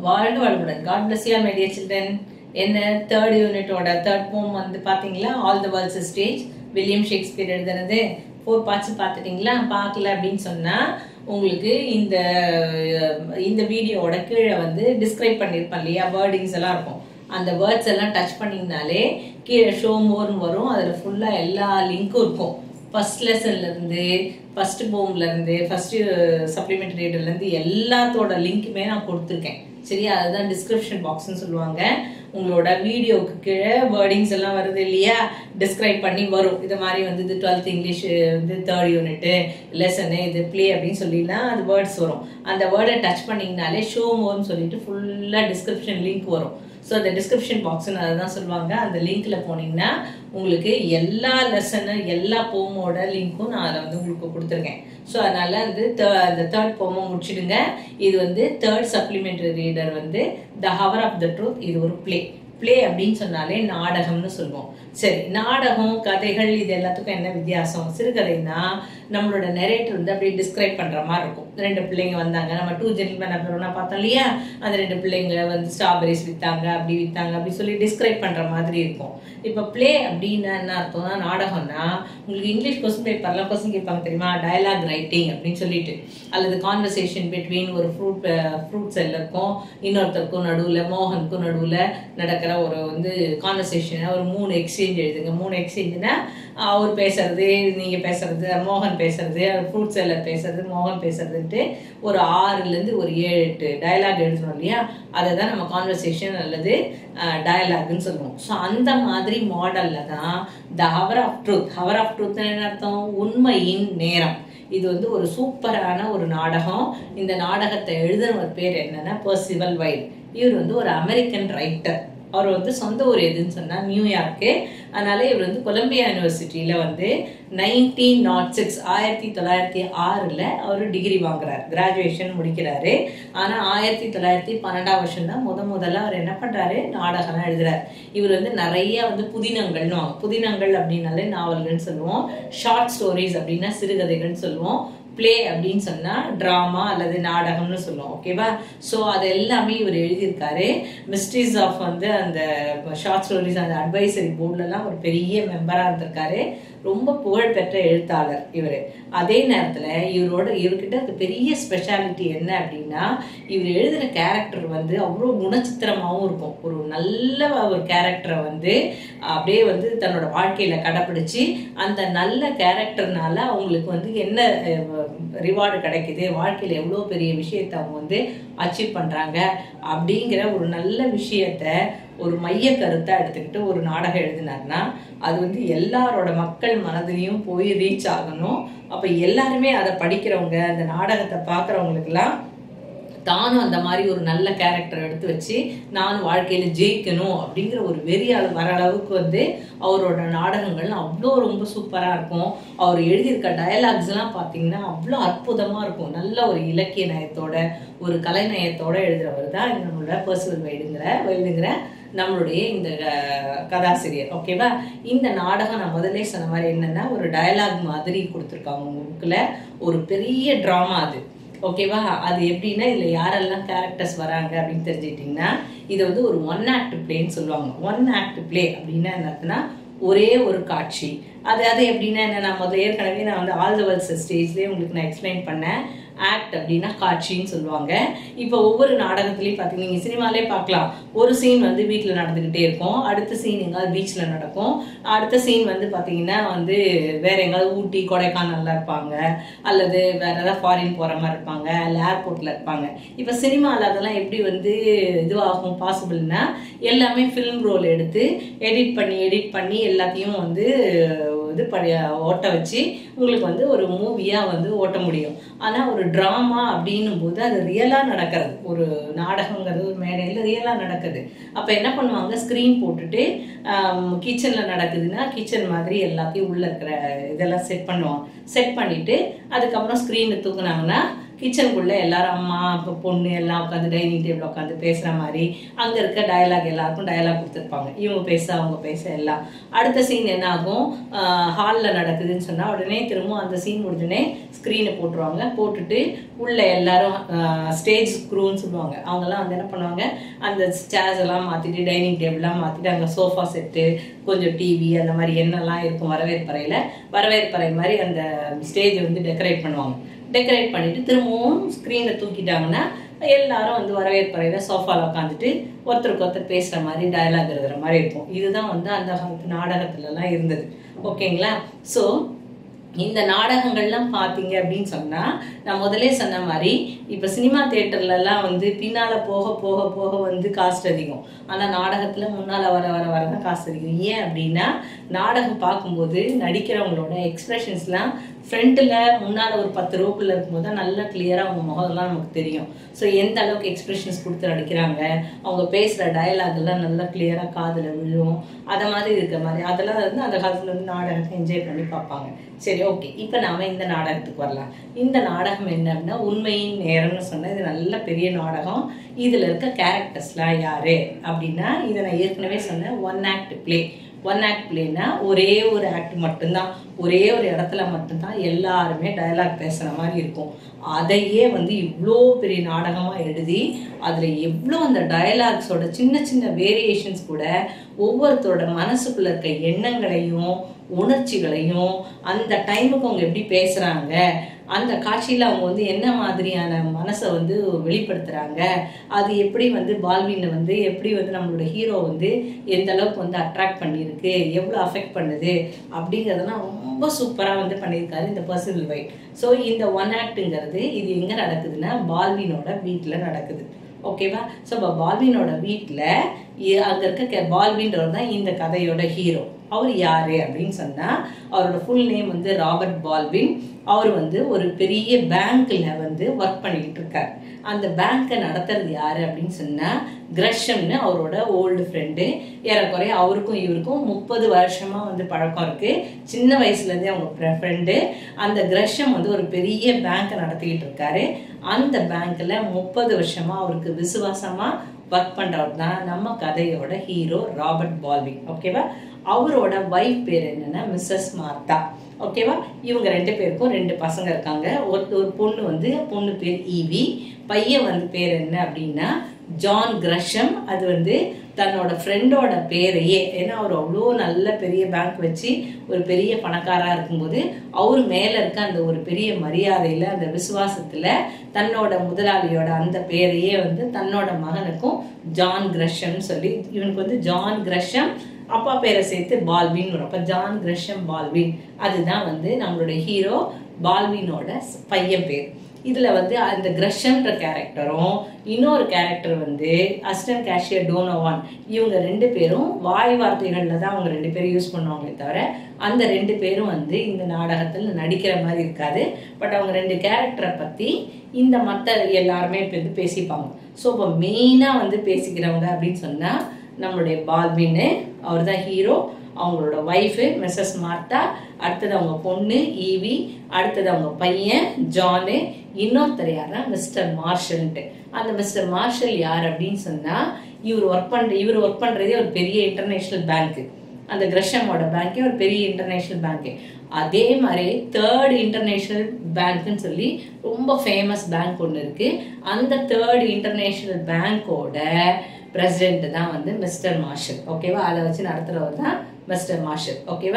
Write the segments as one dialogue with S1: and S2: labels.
S1: வாழ்க வளமுடன் god bless you my dear children என்ன தேர்ட் யூனிட்டோட தேர்ட் போம் வந்து பாத்தீங்களா all the world's stage William Shakespeare எழுதுனது ஃபோர் பார்ட்ஸ் பார்த்துட்டீங்களா பார்க்கல அப்படின்னு சொன்னா உங்களுக்கு இந்த இந்த வீடியோவோட கீழே வந்து டிஸ்கிரைப் பண்ணியிருப்பேன் இல்லையா வேர்டிங்ஸ் எல்லாம் இருக்கும் அந்த வேர்ட்ஸ் எல்லாம் டச் பண்ணிங்கனாலே கீழே ஷோ மோர்னு வரும் அதில் ஃபுல்லாக எல்லா லிங்க்கும் இருக்கும் ஃபர்ஸ்ட் லெசன்ல இருந்து ஃபர்ஸ்ட் போம்ல இருந்து ஃபர்ஸ்ட் சப்ளிமெண்டரி ரீடர்ல இருந்து எல்லாத்தோட லிங்க்குமே நான் கொடுத்துருக்கேன் சரியா அதுதான் டிஸ்கிரிப்ஷன் பாக்ஸ்னு சொல்லுவாங்க உங்களோட வீடியோக்கு கீழே வேர்டிங்ஸ் எல்லாம் வருது இல்லையா டிஸ்கிரைப் பண்ணி வரும் இது மாதிரி வந்து இது டுவெல்த் இங்கிலீஷ் வந்து தேர்ட் யூனிட்டு லெசனு இது ப்ளே அப்படின்னு சொல்லிலாம் அது வேர்ட்ஸ் வரும் அந்த வேர்டை டச் பண்ணிங்கனாலே ஷோ மோர்னு சொல்லிட்டு ஃபுல்லாக டிஸ்கிரிப்ஷன் லிங்க் வரும் ஸோ அந்த டிஸ்கிரிப்ஷன் பாக்ஸ்னு அதை தான் சொல்லுவாங்க அந்த லிங்க்ல போனீங்கன்னா உங்களுக்கு எல்லா லெசனு எல்லா போமோட லிங்க்கும் நான் அதில் வந்து உங்களுக்கு கொடுத்துருக்கேன் ஸோ அதனால வந்து அந்த தேர்ட் போமோ முடிச்சிடுங்க இது வந்து தேர்ட் சப்ளிமெண்டரி ரீடர் வந்து the hour of the truth இது ஒரு ப்ளே ப்ளே அப்படின்னு சொன்னாலே நாடகம்னு சொல்லுவோம் சரி நாடகம் கதைகள் இது எல்லாத்துக்கும் என்ன வித்தியாசம் சிறுகதைனா நம்மளோட நெரேட்டர் வந்து அப்படியே டிஸ்கிரைப் பண்ற மாதிரி இருக்கும் ரெண்டு பிள்ளைங்க வந்தாங்க நம்ம டூ ஜென்டில்மேன் அப்புறம்னா பார்த்தோம் இல்லையா அந்த ரெண்டு பிள்ளைங்க வந்து ஸ்ட்ராபெரிஸ் வித்தாங்க அப்படி வித்தாங்க அப்படி சொல்லி டிஸ்கிரைப் பண்ற மாதிரி இருக்கும் இப்போ ப்ளே அப்படின்னா என்ன அர்த்தம்னா நாடகம்னா உங்களுக்கு இங்கிலீஷ் கொஸ்டின் பேப்பர்லாம் கொஸ்டின் கேட்பாங்க தெரியுமா டயலாக் ரைட்டிங் அப்படின்னு சொல்லிட்டு அல்லது கான்வர்சேஷன் பிட்வீன் ஒரு ஃப்ரூட் ஃப்ரூட் செல்லருக்கும் இன்னொருத்தருக்கும் நடுவில் மோகனுக்கும் நடுவில் நடக்கிற ஒரு வந்து கான்வர்சேஷன் ஒரு மூணு எக்ஸ்சேஞ்ச் எழுதுங்க மூணு எக்ஸ்சேஞ்சுனா அவர் பேசுறது நீங்க பேசுறது மோகன் பேசுறது ஃப்ரூட் செல்லர் பேசுறது மோகன் பேசுறதுன்ட்டு ஒரு ஆறுலேருந்து ஒரு ஏழு எட்டு டயலாக் எழுதணும் இல்லையா அதை தான் நம்ம கான்வர்சேஷன் அல்லது டயலாக்னு சொல்லுவோம் ஸோ அந்த மாதிரி மாடல்ல தான் the hour of truth hour of truth என்ன அர்த்தம் உண்மையின் நேரம் இது வந்து ஒரு சூப்பரான ஒரு நாடகம் இந்த நாடகத்தை எழுதினவர் பேர் என்னன்னா பர்சிவல் வைட் இவர் வந்து ஒரு அமெரிக்கன் ரைட்டர் அவர் வந்து சொந்த ஊர் எதுன்னு சொன்னா நியூயார்க்கு அதனால இவர் வந்து கொலம்பியா யூனிவர்சிட்டியில வந்து நைன்டீன் நாட் சிக்ஸ் ஆயிரத்தி தொள்ளாயிரத்தி ஆறுல அவர் டிகிரி வாங்குறாரு கிராஜுவேஷன் முடிக்கிறாரு ஆனா ஆயிரத்தி தொள்ளாயிரத்தி பன்னெண்டாம் வருஷம் தான் முத முதல்ல அவர் என்ன பண்றாரு நாடகம்லாம் எழுதுறாரு இவர் வந்து நிறைய வந்து புதினங்கள்னு வாங்க புதினங்கள் அப்படின்னாலே நாவல்கள்னு சொல்லுவோம் ஷார்ட் ஸ்டோரிஸ் அப்படின்னா சிறுகதைகள்னு சொல்லுவோம் பிளே அப்படின்னு சொன்னா ட்ராமா அல்லது நாடகம்னு சொல்லுவோம் ஓகேவா ஸோ அது எல்லாமே இவர் எழுதியிருக்காரு மிஸ்ட்ரிஸ் ஆஃப் வந்து அந்த ஷார்ட் ஸ்டோரிஸ் அந்த அட்வைசரி போர்ட்லலாம் ஒரு பெரிய மெம்பராக இருந்திருக்காரு ரொம்ப புகழ்பெற்ற எழுத்தாளர் இவர் அதே நேரத்தில் இவரோட இவர்கிட்ட அந்த பெரிய ஸ்பெஷாலிட்டி என்ன அப்படின்னா இவர் எழுதுகிற கேரக்டர் வந்து அவ்வளோ குணச்சித்திரமாகவும் இருக்கும் ஒரு நல்ல ஒரு கேரக்டரை வந்து அப்படியே வந்து தன்னோட வாழ்க்கையில் கடைப்பிடிச்சு அந்த நல்ல கேரக்டர்னால அவங்களுக்கு வந்து என்ன ரிவார்டு கிடைக்குது வாழ்க்கையில் எவ்வளோ பெரிய விஷயத்தை அவங்க வந்து அச்சீவ் பண்ணுறாங்க அப்படிங்கிற ஒரு நல்ல விஷயத்த ஒரு மைய கருத்தை எடுத்துக்கிட்டு ஒரு நாடகம் எழுதினார்னா அது வந்து எல்லாரோட மக்கள் மனதிலையும் போய் ரீச் ஆகணும் அப்போ எல்லாருமே அதை படிக்கிறவங்க அந்த நாடகத்தை பார்க்குறவங்களுக்கெல்லாம் தானும் அந்த மாதிரி ஒரு நல்ல கேரக்டர் எடுத்து வச்சு நானும் வாழ்க்கையில ஜெயிக்கணும் அப்படிங்கிற ஒரு வெறியால் வர அளவுக்கு வந்து அவரோட நாடகங்கள் அவ்வளோ ரொம்ப சூப்பராக இருக்கும் அவர் எழுதியிருக்க டயலாக்ஸ் எல்லாம் பார்த்தீங்கன்னா அவ்வளோ அற்புதமாக இருக்கும் நல்ல ஒரு இலக்கிய நயத்தோட ஒரு கலை நயத்தோட எழுதுறவர் தான் நம்மளோட பர்சனல் வைடுங்கிற வைடுங்கிற நம்மளுடைய இந்த கதாசிரியர் ஓகேவா இந்த நாடகம் நான் முதல்ல சொன்ன மாதிரி என்னன்னா ஒரு டயலாக் மாதிரி கொடுத்துருக்காங்க உங்க புக்கில் ஒரு பெரிய ட்ராமா அது ஓகேவா அது எப்படின்னா இதில் யாரெல்லாம் கேரக்டர்ஸ் வராங்க அப்படின்னு தெரிஞ்சுக்கிட்டிங்கன்னா இது வந்து ஒரு ஒன் ஆக்ட் பிளேன்னு சொல்லுவாங்க ஒன் ஆக்ட் பிளே அப்படின்னா என்னதுன்னா ஒரே ஒரு காட்சி அது அது எப்படின்னா என்ன நான் முதல்ல ஏற்கனவே நான் வந்து ஆல் த வேர்ல்ட்ஸ் ஸ்டேஜ்லேயே உங்களுக்கு நான் எக்ஸ்பிளைன் பண்ணேன் ஆக்ட் அப்படின்னா காட்சின்னு சொல்லுவாங்க இப்போ ஒவ்வொரு நாடகத்துலையும் பார்த்தீங்கன்னா நீங்கள் சினிமாலே பார்க்கலாம் ஒரு சீன் வந்து வீட்டில் நடந்துக்கிட்டே இருக்கும் அடுத்த சீன் எங்காவது பீச்சில் நடக்கும் அடுத்த சீன் வந்து பார்த்தீங்கன்னா வந்து வேற எங்காவது ஊட்டி கொடைக்கானல்ல இருப்பாங்க அல்லது வேற ஏதாவது ஃபாரின் போகிற மாதிரி இருப்பாங்க இல்லை ஏர்போர்ட்டில் இருப்பாங்க இப்போ சினிமாவில் அதெல்லாம் எப்படி வந்து இதுவாகும் பாசிபிள்னா எல்லாமே ஃபிலிம் ரோல் எடுத்து எடிட் பண்ணி எடிட் பண்ணி எல்லாத்தையும் வந்து இது படி ஓட்ட வச்சு உங்களுக்கு வந்து ஒரு மூவியாக வந்து ஓட்ட முடியும் ஆனால் ஒரு ட்ராமா அப்படின்னும் போது அது ரியலாக நடக்கிறது ஒரு நாடகங்கிறது ஒரு மேடையில் ரியலாக நடக்குது அப்போ என்ன பண்ணுவாங்க ஸ்க்ரீன் போட்டுட்டு கிச்சனில் நடக்குதுன்னா கிச்சன் மாதிரி எல்லாத்தையும் உள்ளே இருக்கிற இதெல்லாம் செட் பண்ணுவாங்க செட் பண்ணிவிட்டு அதுக்கப்புறம் ஸ்க்ரீனை தூக்குனாங்கன்னா கிச்சனுக்குள்ள எல்லாரும் அம்மா இப்போ பொண்ணு எல்லாம் உட்காந்து டைனிங் டேபிள் உட்காந்து பேசுற மாதிரி அங்க இருக்க டயலாக் எல்லாருக்கும் டயலாக் கொடுத்துருப்பாங்க இவங்க பேச அவங்க பேச எல்லாம் அடுத்த சீன் என்ன ஆகும் ஹாலில் நடக்குதுன்னு சொன்னா உடனே திரும்ப அந்த சீன் முடிஞ்சோடனே ஸ்க்ரீனை போட்டுருவாங்க போட்டுட்டு உள்ள எல்லாரும் ஸ்டேஜ் க்ரூன்னு சொல்லுவாங்க அவங்கெல்லாம் வந்து என்ன பண்ணுவாங்க அந்த சேர்ஸ் எல்லாம் மாத்திட்டு டைனிங் டேபிள்லாம் மாத்திட்டு அங்கே சோஃபா செட்டு கொஞ்சம் டிவி அந்த மாதிரி என்னெல்லாம் இருக்கும் வரவேற்பறையில வரவேற்பறை மாதிரி அந்த ஸ்டேஜ் வந்து டெக்கரேட் பண்ணுவாங்க டெக்கரேட் பண்ணிட்டு திரும்பவும் ஸ்க்ரீனை தூக்கிட்டாங்கன்னா எல்லாரும் வந்து வரவேற்பறையில சோஃபால உட்காந்துட்டு ஒருத்தருக்கு ஒருத்தர் பேசுற மாதிரி டயலாக் எழுதுற மாதிரி இருக்கும் இதுதான் வந்து அந்த காலத்து நாடகத்துல எல்லாம் இருந்தது ஓகேங்களா ஸோ இந்த நாடகங்கள்லாம் பார்த்தீங்க அப்படின்னு சொன்னா நான் முதலே சொன்ன மாதிரி இப்போ சினிமா தேட்டர்லலாம் வந்து பின்னால போக போக போக வந்து காஸ்ட் அதிகம் ஆனா நாடகத்துல முன்னால வர வர வர தான் காசு அதிகம் ஏன் அப்படின்னா நாடகம் பார்க்கும்போது நடிக்கிறவங்களோட எக்ஸ்பிரஷன்ஸ்லாம் ஃப்ரண்ட்டில் முன்னால் ஒரு பத்து ரோக்குள்ள இருக்கும்போது தான் நல்லா கிளியராக அவங்க முகம்லாம் நமக்கு தெரியும் ஸோ எந்த அளவுக்கு எக்ஸ்பிரஷன்ஸ் கொடுத்து நடிக்கிறாங்க அவங்க பேசுகிற டயலாக் எல்லாம் நல்லா கிளியராக காதில் விழும் அதை மாதிரி இருக்கிற மாதிரி அதெல்லாம் வந்து அந்த காலத்தில் வந்து நாடகத்தை என்ஜாய் பண்ணி பார்ப்பாங்க சரி ஓகே இப்போ நாம இந்த நாடகத்துக்கு வரலாம் இந்த நாடகம் என்ன அப்படின்னா உண்மையின் நேரம்னு சொன்ன இது நல்ல பெரிய நாடகம் இதில் இருக்க கேரக்டர்ஸ்லாம் யாரு அப்படின்னா இதை நான் ஏற்கனவே சொன்னேன் one act play one act பிளேனா ஒரே ஒரு ஆக்ட் மட்டும்தான் ஒரே ஒரு இடத்துல மட்டும்தான் எல்லாருமே டயலாக் பேசுகிற மாதிரி இருக்கும் அதையே வந்து இவ்வளோ பெரிய நாடகமாக எழுதி அதில் எவ்வளோ அந்த டயலாக்ஸோட சின்ன சின்ன வேரியேஷன்ஸ் கூட ஒவ்வொருத்தரோட மனசுக்குள்ள இருக்க எண்ணங்களையும் உணர்ச்சிகளையும் அந்த டைமுக்கு அவங்க எப்படி பேசுகிறாங்க அந்த காட்சியில் அவங்க வந்து என்ன மாதிரியான மனசை வந்து வெளிப்படுத்துகிறாங்க அது எப்படி வந்து பால்வினை வந்து எப்படி வந்து நம்மளோட ஹீரோ வந்து எந்த அளவுக்கு வந்து அட்ராக்ட் பண்ணியிருக்கு எவ்வளோ அஃபெக்ட் பண்ணுது அப்படிங்கிறதெல்லாம் ரொம்ப சூப்பராக வந்து பண்ணியிருக்காரு இந்த பர்சனல் வைட் ஸோ இந்த ஒன் ஆக்டுங்கிறது இது எங்கே நடக்குதுன்னா பால்வினோட வீட்டில் நடக்குது ஓகேவா ஸோ இப்போ பால்வினோட வீட்டில் அங்கே இருக்க கே பால்வின்றவர் தான் இந்த கதையோட ஹீரோ அவர் யாரு அப்படின்னு சொன்னால் அவரோட ஃபுல் நேம் வந்து ராபர்ட் பால்வின் அவர் வந்து ஒரு பெரிய பேங்க்ல வந்து ஒர்க் பண்ணிக்கிட்டு இருக்கார் அந்த பேங்க்கை நடத்துறது யாரு அப்படின்னு சொன்னா கிரஷம்னு அவரோட ஓல்டு ஃப்ரெண்டு ஏறக்குறைய அவருக்கும் இவருக்கும் முப்பது வருஷமா வந்து பழக்கம் இருக்கு சின்ன வயசுல இருந்தே அவங்க ஃப்ரெண்டு அந்த கிரஷம் வந்து ஒரு பெரிய பேங்க்கை நடத்திக்கிட்டு இருக்காரு அந்த பேங்க்ல முப்பது வருஷமா அவருக்கு விசுவாசமா ஒர்க் பண்றவர் தான் நம்ம கதையோட ஹீரோ ராபர்ட் பால்வின் ஓகேவா அவரோட ஒய்ஃப் பேர் என்னன்னா மிஸ்ஸஸ் மார்த்தா ஓகேவா இவங்க ரெண்டு பேருக்கும் ரெண்டு பசங்க இருக்காங்க ஒரு ஒரு பொண்ணு வந்து பொண்ணு பேர் ஈவி பையன் வந்து பேர் என்ன அப்படின்னா ஜான் கிரஷம் அது வந்து தன்னோட ஃப்ரெண்டோட பேரையே ஏன்னா அவர் அவ்வளோ நல்ல பெரிய பேங்க் வச்சு ஒரு பெரிய பணக்காராக இருக்கும்போது அவர் மேலே இருக்க அந்த ஒரு பெரிய மரியாதையில் அந்த விசுவாசத்தில் தன்னோட முதலாளியோட அந்த பேரையே வந்து தன்னோட மகனுக்கும் ஜான் கிரஷம்னு சொல்லி இவனுக்கு வந்து ஜான் கிரஷம் அப்பா பேரை சேர்த்து பால்வின் வரும் அப்போ ஜான் கிரஷம் பால்வின் அதுதான் வந்து நம்மளுடைய ஹீரோ பால்வினோட பையன் பேர் இதுல வந்து அந்த கிரஷன்ற கேரக்டரும் இன்னொரு கேரக்டர் வந்து அசிஸ்டன்ட் கேஷியர் டோனோவான் இவங்க ரெண்டு பேரும் வாய் வார்த்தைகள்ல தான் அவங்க ரெண்டு பேரும் யூஸ் பண்ணுவாங்களே தவிர அந்த ரெண்டு பேரும் வந்து இந்த நாடகத்தில் நடிக்கிற மாதிரி இருக்காது பட் அவங்க ரெண்டு கேரக்டரை பத்தி இந்த மற்ற எல்லாருமே இப்போ வந்து பேசிப்பாங்க ஸோ இப்போ மெயினாக வந்து பேசிக்கிறவங்க அப்படின்னு சொன்னா நம்மளுடைய பால்வின்னு அவர் தான் ஹீரோ அவங்களோட ஒய்ஃபு மிஸ்ஸஸ் மார்த்தா அடுத்தது அவங்க பொண்ணு ஈவி அடுத்தது அவங்க பையன் ஜானு இன்னொருத்தர் யாருன்னா மிஸ்டர் மார்ஷல்ன்ட்டு அந்த மிஸ்டர் மார்ஷல் யார் அப்படின்னு சொன்னா இவர் ஒர்க் பண்ற இவர் ஒர்க் பண்றதே ஒரு பெரிய இன்டர்நேஷனல் பேங்க்கு அந்த கிரஷமோட பேங்கே ஒரு பெரிய இன்டர்நேஷனல் பேங்க்கு அதே மாதிரி தேர்ட் இன்டர்நேஷனல் பேங்க்னு சொல்லி ரொம்ப ஃபேமஸ் பேங்க் ஒன்று இருக்கு அந்த தேர்ட் இன்டர்நேஷனல் பேங்க்கோட பிரசிடென்ட் தான் வந்து மிஸ்டர் மார்ஷல் ஓகேவா அதை வச்சு நடத்துறவர் தான் மிஸ்டர் மார்ஷல் ஓகேவா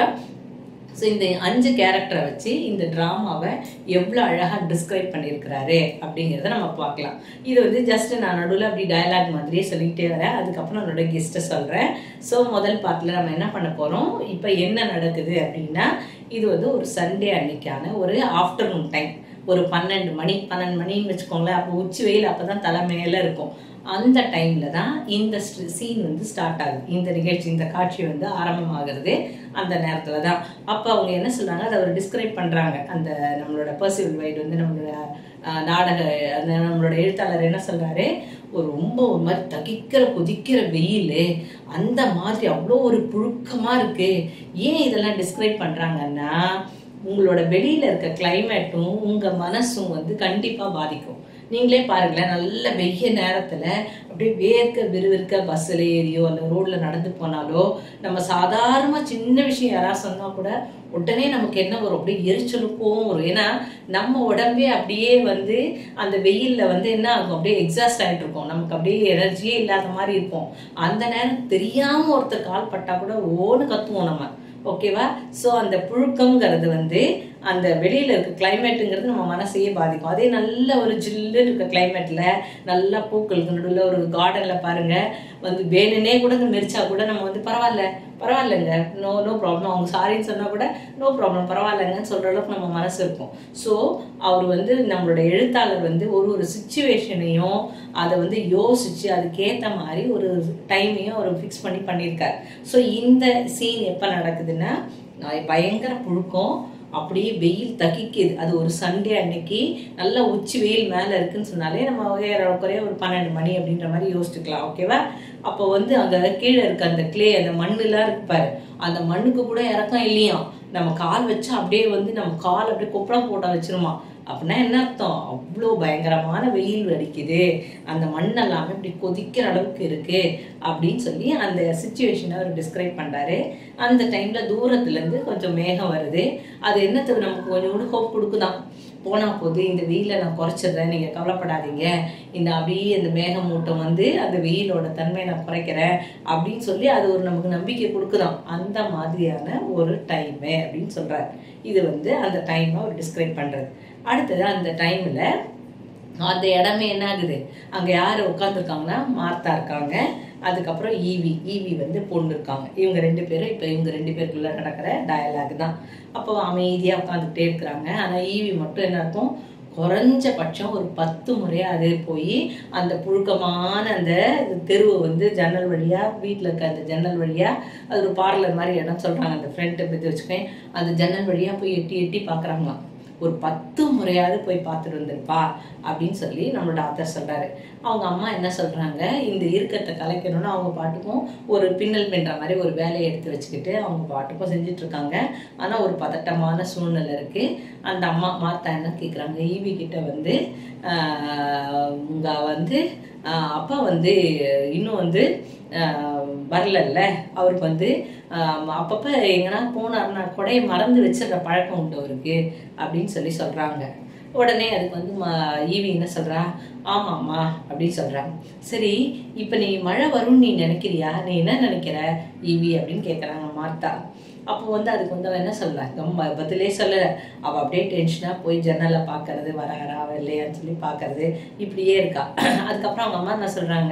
S1: ஸோ இந்த அஞ்சு கேரக்டரை வச்சு இந்த ட்ராமாவை எவ்வளோ அழகாக டிஸ்கிரைப் பண்ணியிருக்கிறாரு அப்படிங்கிறத நம்ம பார்க்கலாம் இது வந்து ஜஸ்ட் நான் நடுவில் அப்படி டயலாக் மாதிரியே சொல்லிக்கிட்டே வரேன் அதுக்கப்புறம் என்னோட கெஸ்ட்டை சொல்கிறேன் ஸோ முதல் பார்ட்டில் நம்ம என்ன பண்ண போகிறோம் இப்போ என்ன நடக்குது அப்படின்னா இது வந்து ஒரு சண்டே அன்னைக்கான ஒரு ஆஃப்டர்நூன் டைம் ஒரு பன்னெண்டு மணி பன்னெண்டு மணின்னு வச்சுக்கோங்களேன் அப்போ உச்சி வெயில் அப்போ தான் தலை மேலே இருக்கும் அந்த டைமில் தான் இந்த சீன் வந்து ஸ்டார்ட் ஆகுது இந்த நிகழ்ச்சி இந்த காட்சி வந்து ஆரம்பமாகிறது அந்த நேரத்தில் தான் அப்போ அவங்க என்ன சொல்கிறாங்க அதை அவர் டிஸ்கிரைப் பண்ணுறாங்க அந்த நம்மளோட பர்சிவல் வைட் வந்து நம்மளோட அஹ், நாடக அந்த நம்மளோட எழுத்தாளர் என்ன சொல்கிறாரு ஒரு ரொம்ப ஒரு மாதிரி தகிக்கிற கொதிக்கிற வெயில் அந்த மாதிரி அவ்வளோ ஒரு புழுக்கமாக இருக்கு ஏன் இதெல்லாம் டிஸ்கிரைப் பண்ணுறாங்கன்னா உங்களோட வெளியில இருக்க கிளைமேட்டும் உங்க மனசும் வந்து கண்டிப்பா பாதிக்கும் நீங்களே பாருங்களேன் நல்ல வெய்ய நேரத்துல அப்படியே வேர்க்க விறுவிறுக்க பஸ்ஸில் ஏறியோ அல்ல ரோட்ல நடந்து போனாலோ நம்ம சாதாரணமா சின்ன விஷயம் யாராவது சொன்னா கூட உடனே நமக்கு என்ன வரும் அப்படியே எரிச்சலும் கோவம் வரும் ஏன்னா நம்ம உடம்பே அப்படியே வந்து அந்த வெயில்ல வந்து என்ன ஆகும் அப்படியே எக்ஸாஸ்ட் ஆயிட்டு இருக்கும் நமக்கு அப்படியே எனர்ஜியே இல்லாத மாதிரி இருக்கும் அந்த நேரம் தெரியாம ஒருத்தர் கால் பட்டா கூட ஓன்னு கத்துவோம் நம்ம ஓகேவா ஸோ அந்த புழுக்கம்ங்கிறது வந்து அந்த வெளியில இருக்க கிளைமேட்டுங்கிறது நம்ம மனசையே பாதிக்கும் அதே நல்ல ஒரு ஜில்லுன்னு இருக்க கிளைமேட்ல நல்ல பூக்களுக்கு நடுவில் ஒரு கார்டன்ல பாருங்க வந்து வேணுனே கூட இந்த மெரிச்சா கூட நம்ம வந்து பரவாயில்ல பரவாயில்லைங்க நோ நோ ப்ராப்ளம் அவங்க சாரின்னு சொன்னா கூட நோ ப்ராப்ளம் பரவாயில்லைங்கன்னு சொல்ற அளவுக்கு நம்ம மனசு இருக்கும் ஸோ அவர் வந்து நம்மளோட எழுத்தாளர் வந்து ஒரு ஒரு சுச்சுவேஷனையும் அதை வந்து யோசிச்சு அதுக்கேற்ற மாதிரி ஒரு டைமையும் அவர் ஃபிக்ஸ் பண்ணி பண்ணியிருக்காரு ஸோ இந்த சீன் எப்போ நடக்குதுன்னா நான் பயங்கர புழுக்கம் அப்படியே வெயில் தகிக்குது அது ஒரு சண்டே அன்னைக்கு நல்ல உச்சி வெயில் மேலே இருக்குன்னு சொன்னாலே நம்ம ஏறக்குறைய ஒரு பன்னெண்டு மணி அப்படின்ற மாதிரி யோசிச்சுக்கலாம் ஓகேவா அப்போ வந்து அங்கே கீழே இருக்க அந்த கிளே அந்த மண்ணுலாம் இருக்கு பாரு அந்த மண்ணுக்கு கூட இறக்கம் இல்லையாம் நம்ம கால் வச்சா அப்படியே வந்து நம்ம கால் அப்படியே கொப்பளம் போட்டா வச்சிருமா அப்படின்னா என்ன அர்த்தம் அவ்வளோ பயங்கரமான வெயில் அடிக்குது அந்த மண் எல்லாமே இப்படி கொதிக்கிற அளவுக்கு இருக்கு அப்படின்னு சொல்லி அந்த சுச்சுவேஷனை அவர் டிஸ்கிரைப் பண்றாரு அந்த டைம்ல தூரத்துல இருந்து கொஞ்சம் மேகம் வருது அது என்னத்துக்கு நமக்கு கொஞ்சம் கூட ஹோப் கொடுக்குதான் போனா போது இந்த வெயிலை நான் குறைச்சிடுறேன் நீங்க கவலைப்படாதீங்க இந்த அப்படியே இந்த மேகமூட்டம் வந்து அந்த வெயிலோட தன்மையை நான் குறைக்கிறேன் அப்படின்னு சொல்லி அது ஒரு நமக்கு நம்பிக்கை கொடுக்குதாம் அந்த மாதிரியான ஒரு டைமு அப்படின்னு சொல்றாரு இது வந்து அந்த டைமை அவர் டிஸ்கிரைப் பண்றது அடுத்தது அந்த டைம்ல அந்த இடமே என்ன ஆகுது அங்க யாரு உட்காந்துருக்காங்கன்னா மார்த்தா இருக்காங்க அதுக்கப்புறம் ஈவி ஈவி வந்து பொண்ணு இருக்காங்க இவங்க ரெண்டு பேரும் இப்போ இவங்க ரெண்டு பேருக்குள்ள நடக்கிற டயலாக் தான் அப்போ அமைதியாக உட்காந்துக்கிட்டே இருக்கிறாங்க ஆனால் ஈவி மட்டும் என்ன இருக்கும் குறைஞ்சபட்சம் ஒரு பத்து முறையாவது போய் அந்த புழுக்கமான அந்த தெருவை வந்து ஜன்னல் வழியா வீட்டில் இருக்க அந்த ஜன்னல் வழியா அது ஒரு பார்லர் மாதிரி இடம் சொல்றாங்க அந்த ஃப்ரண்ட்டை பற்றி வச்சுக்கேன் அந்த ஜன்னல் வழியா போய் எட்டி எட்டி பார்க்குறாங்களாம் ஒரு பத்து முறையாவது போய் பார்த்துட்டு வந்திருப்பா அப்படின்னு சொல்லி நம்மளோட ஆத்தர் சொல்றாரு அவங்க அம்மா என்ன சொல்றாங்க இந்த இறுக்கத்தை கலைக்கணும்னு அவங்க பாட்டுக்கும் ஒரு பின்னல் பின்ற மாதிரி ஒரு வேலையை எடுத்து வச்சுக்கிட்டு அவங்க பாட்டுக்கும் செஞ்சுட்டு இருக்காங்க ஆனா ஒரு பதட்டமான சூழ்நிலை இருக்கு அந்த அம்மா மாத்தா என்ன கேக்குறாங்க ஈவி கிட்ட வந்து ஆஹ் உங்க வந்து ஆஹ் அப்பா வந்து இன்னும் வந்து ஆஹ் வரலல்ல அவருக்கு வந்து ஆஹ் அப்பப்ப எங்கன்னா போனாருன்னா கொடையை மறந்து வச்சிடுற பழக்கம் உண்டு அவருக்கு அப்படின்னு சொல்லி சொல்றாங்க உடனே அதுக்கு வந்து ம- ஈவி என்ன சொல்றா ஆமாம்மா அப்படின்னு சொல்றாங்க சரி இப்ப நீ மழை வரும்னு நீ நினைக்கிறியா நீ என்ன நினைக்கிற ஈவி அப்படின்னு கேக்குறாங்க மார்த்தா அப்போ வந்து அதுக்கு வந்து அவ என்ன சொல்றா ரொம்ப பதிலே சொல்லல அவ அப்படியே டென்ஷனா போய் ஜன்னலை பாக்குறது வராரா இல்லையான்னு சொல்லி பாக்குறது இப்படியே இருக்கா அதுக்கப்புறம் அவங்க அம்மா என்ன சொல்றாங்க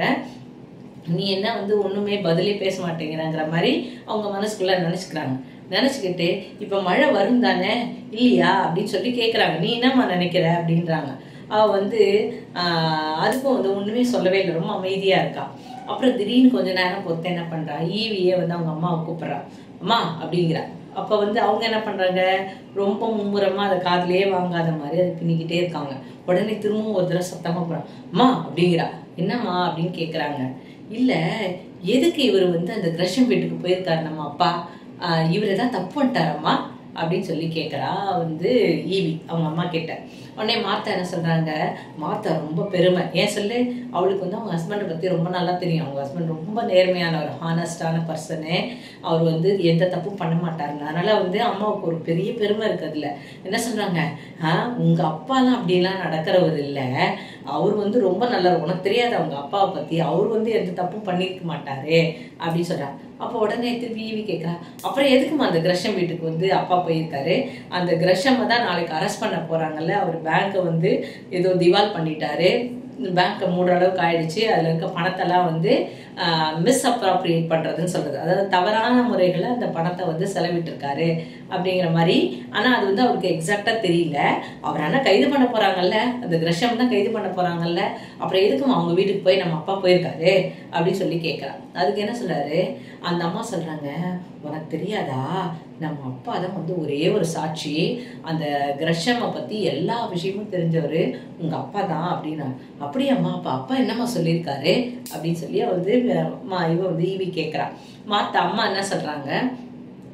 S1: நீ என்ன வந்து ஒண்ணுமே பதிலே பேச மாட்டேங்கிறங்கிற மாதிரி அவங்க மனசுக்குள்ள நினைச்சுக்கிறாங்க நினைச்சுக்கிட்டு இப்ப மழை வரும் தானே இல்லையா அப்படின்னு சொல்லி கேக்குறாங்க நீ என்னம்மா நினைக்கிற அப்படின்றாங்க அவ வந்து ஆஹ் அதுக்கும் வந்து ஒண்ணுமே சொல்லவே இல்லை ரொம்ப அமைதியா இருக்கா அப்புறம் திடீர்னு கொஞ்ச நேரம் பொறுத்து என்ன பண்றா ஈவியே வந்து அவங்க அம்மாவை கூப்பிடுறா அம்மா அப்படிங்கிறா அப்ப வந்து அவங்க என்ன பண்றாங்க ரொம்ப மும்முரமா அதை காதுலயே வாங்காத மாதிரி அதை பின்னிக்கிட்டே இருக்காங்க உடனே திரும்பவும் ஒரு தடவை சத்தமா போறான் அம்மா அப்படிங்கிறா என்னம்மா அப்படின்னு கேக்குறாங்க இல்ல எதுக்கு இவர் வந்து அந்த கிரஷம் வீட்டுக்கு போயிருக்காரு நம்ம அப்பா ஆஹ் இவர் ஏதாவது தப்பு பண்ணிட்டாரம்மா அப்படின்னு சொல்லி கேட்குறா வந்து ஈவி அவங்க அம்மா கிட்ட உடனே மாத்தா என்ன சொல்றாங்க மாத்தா ரொம்ப பெருமை ஏன் சொல்லு அவளுக்கு வந்து அவங்க ஹஸ்பண்டை பத்தி ரொம்ப நல்லா தெரியும் அவங்க ஹஸ்பண்ட் ரொம்ப நேர்மையானவர் ஹானஸ்டான பர்சனு அவர் வந்து எந்த தப்பும் பண்ண மாட்டாருங்க அதனால வந்து அம்மாவுக்கு ஒரு பெரிய பெருமை இருக்கு அதுல என்ன சொல்றாங்க ஆ உங்க அப்பாலாம் அப்படியெல்லாம் நடக்கிறவர் இல்ல அவர் வந்து ரொம்ப நல்லவர் உனக்கு தெரியாது அவங்க அப்பாவை பத்தி அவர் வந்து எந்த தப்பும் பண்ணிருக்க மாட்டாரு அப்படின்னு சொல்றாங்க அப்போ உடனே திருப்பி ஈவி கேட்குறா அப்புறம் எதுக்குமா அந்த கிரஷம் வீட்டுக்கு வந்து அப்பா போயிருக்காரு அந்த கிரஷமை தான் நாளைக்கு அரெஸ்ட் பண்ண போறாங்கல்ல அவர் பேங்க்கை வந்து ஏதோ திவால் பண்ணிட்டாரு பேங்க்கை மூடுற அளவுக்கு ஆயிடுச்சு அதில் இருக்க பணத்தெல்லாம் வந்து மிஸ் அப்ராப்ரியேட் பண்ணுறதுன்னு சொல்றது அதாவது தவறான முறைகளை அந்த பணத்தை வந்து செலவிட்டிருக்காரு அப்படிங்கிற மாதிரி ஆனால் அது வந்து அவருக்கு எக்ஸாக்டாக தெரியல அவர் ஆனால் கைது பண்ண போறாங்கல்ல அந்த கிரஷம் தான் கைது பண்ண போறாங்கல்ல அப்புறம் எதுக்கும் அவங்க வீட்டுக்கு போய் நம்ம அப்பா போயிருக்காரு அப்படின்னு சொல்லி கேட்குறான் அதுக்கு என்ன சொல்றாரு அந்த அம்மா சொல்றாங்க உனக்கு தெரியாதா நம்ம அப்பா தான் வந்து ஒரே ஒரு சாட்சி அந்த கிரஷமை பத்தி எல்லா விஷயமும் தெரிஞ்சவர் உங்க அப்பா தான் அப்படின்னா அப்படியாம்மா அப்பா அப்பா என்னம்மா சொல்லியிருக்காரு அப்படின்னு சொல்லி அவ வந்து அஹ், மா இவ வந்து ஈவி கேட்குறா மாத்த அம்மா என்ன சொல்றாங்க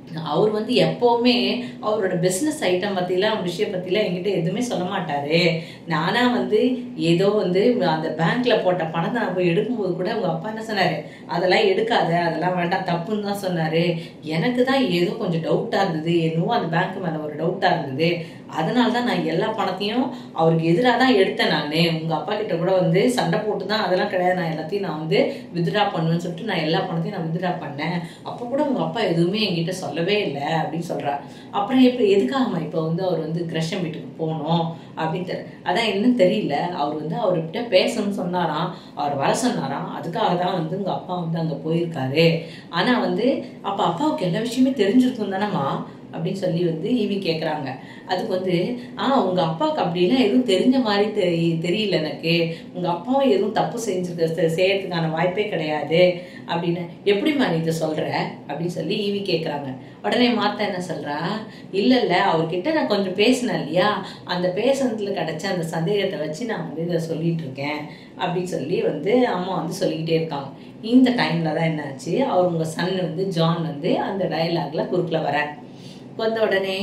S1: அவர் வந்து எப்பவுமே அவரோட பிஸ்னஸ் ஐட்டம் பற்றிலாம் விஷயம் பற்றிலாம் என்கிட்ட எதுவுமே சொல்ல மாட்டாரு நானா வந்து ஏதோ வந்து அந்த பேங்க்ல போட்ட பணத்தை நான் போய் எடுக்கும்போது கூட உங்க அப்பா என்ன சொன்னாரு அதெல்லாம் எடுக்காத அதெல்லாம் வேண்டாம் தப்புன்னு தான் சொன்னாரு எனக்கு தான் ஏதோ கொஞ்சம் டவுட்டா இருந்தது என்னவோ அந்த பேங்க் மேல ஒரு டவுட்டா இருந்தது அதனால தான் நான் எல்லா பணத்தையும் அவருக்கு எதிராக தான் எடுத்தேன் நான் உங்க அப்பா கிட்ட கூட வந்து சண்டை போட்டு தான் அதெல்லாம் கிடையாது நான் எல்லாத்தையும் நான் வந்து வித்ட்ரா பண்ணுவேன்னு சொல்லிட்டு நான் எல்லா பணத்தையும் நான் வித்ட்ரா பண்ணேன் அப்போ கூட உங்க அப்பா எதுவுமே என்கிட்ட சொல்லவே இல்லை அப்படின்னு சொல்றா அப்புறம் இப்போ எதுக்காகமா இப்போ வந்து அவர் வந்து கிரஷம் வீட்டுக்கு போகணும் அப்படின்னு தெரி- அதான் என்னன்னு தெரியல அவர் வந்து அவர்கிட்ட பேசணும்னு சொன்னாராம் அவர் வர சொன்னாராம் அதுக்காக தான் வந்து உங்க அப்பா வந்து அங்க போயிருக்காரு ஆனா வந்து அப்ப அப்பாவுக்கு எல்லா விஷயமே தெரிஞ்சிருக்கும் தானேம்மா அப்படின்னு சொல்லி வந்து ஈவி கேக்குறாங்க அதுக்கு வந்து ஆ உங்க அப்பாவுக்கு அப்படிலாம் எதுவும் தெரிஞ்ச மாதிரி தெரி தெரியல எனக்கு உங்க அப்பாவும் எதுவும் தப்பு செஞ்சிருக்க செ- செய்யறதுக்கான வாய்ப்பே கிடையாது அப்படின்னு எப்படிம்மா நீ இதை சொல்ற அப்படின்னு சொல்லி ஈவி கேக்குறாங்க உடனே மாத்தா என்ன சொல்றா இல்ல இல்ல அவர்கிட்ட நான் கொஞ்சம் பேசினேன் இல்லையா அந்த பேசுனதுல கிடைச்ச அந்த சந்தேகத்தை வச்சு நான் வந்து இதை சொல்லிட்டு இருக்கேன் அப்படின்னு சொல்லி வந்து அம்மா வந்து சொல்லிக்கிட்டே இருக்காங்க இந்த டைம்ல தான் என்னாச்சு அவர் உங்க சன் வந்து ஜான் வந்து அந்த டயலாக்ல குறுக்கில் வர வந்த உடனே